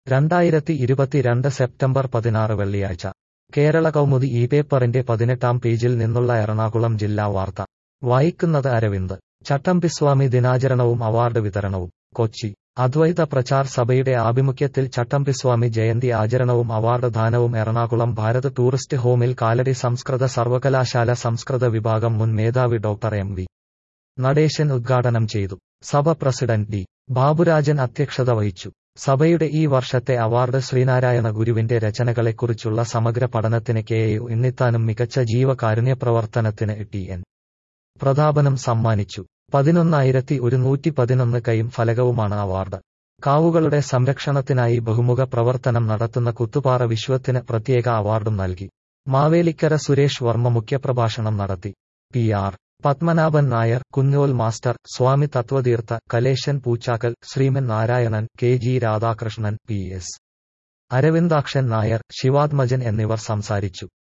രണ്ടായിരത്തി ഇരുപത്തിരണ്ട് സെപ്റ്റംബർ പതിനാറ് വെള്ളിയാഴ്ച കേരള കൗമുദി ഈ പേപ്പറിന്റെ പതിനെട്ടാം പേജിൽ നിന്നുള്ള എറണാകുളം ജില്ലാ വാർത്ത വായിക്കുന്നത് അരവിന്ദ് ചട്ടമ്പിസ്വാമി ദിനാചരണവും അവാർഡ് വിതരണവും കൊച്ചി അദ്വൈത പ്രചാർ സഭയുടെ ആഭിമുഖ്യത്തിൽ ചട്ടമ്പിസ്വാമി ജയന്തി ആചരണവും അവാർഡ് ദാനവും എറണാകുളം ഭാരത് ടൂറിസ്റ്റ് ഹോമിൽ കാലടി സംസ്കൃത സർവകലാശാല സംസ്കൃത വിഭാഗം മുൻ മേധാവി ഡോക്ടർ എം വി നടേശൻ ഉദ്ഘാടനം ചെയ്തു സഭ പ്രസിഡന്റ് ഡി ബാബുരാജൻ അധ്യക്ഷത വഹിച്ചു സഭയുടെ ഈ വർഷത്തെ അവാർഡ് ശ്രീനാരായണ ഗുരുവിന്റെ രചനകളെക്കുറിച്ചുള്ള സമഗ്ര പഠനത്തിന് കെ എ ഉണ്ണിത്താനും മികച്ച ജീവകാരുണ്യ പ്രവർത്തനത്തിന് ടി എൻ പ്രതാപനും സമ്മാനിച്ചു പതിനൊന്നായിരത്തി ഒരുന്നൂറ്റി പതിനൊന്ന് കൈയും ഫലകവുമാണ് അവാർഡ് കാവുകളുടെ സംരക്ഷണത്തിനായി ബഹുമുഖ പ്രവർത്തനം നടത്തുന്ന കുത്തുപാറ വിശ്വത്തിന് പ്രത്യേക അവാർഡും നൽകി മാവേലിക്കര സുരേഷ് വർമ്മ മുഖ്യപ്രഭാഷണം നടത്തി P R Padmanabhan Nair Kunjol master Swami Tathvatheertha Kaleshan Poochakkal Sriman Narayanan K G Radhakrishnan P S Aravindakshan Nair Sivathmajan എന്നിവർ സംസാരിച്ചു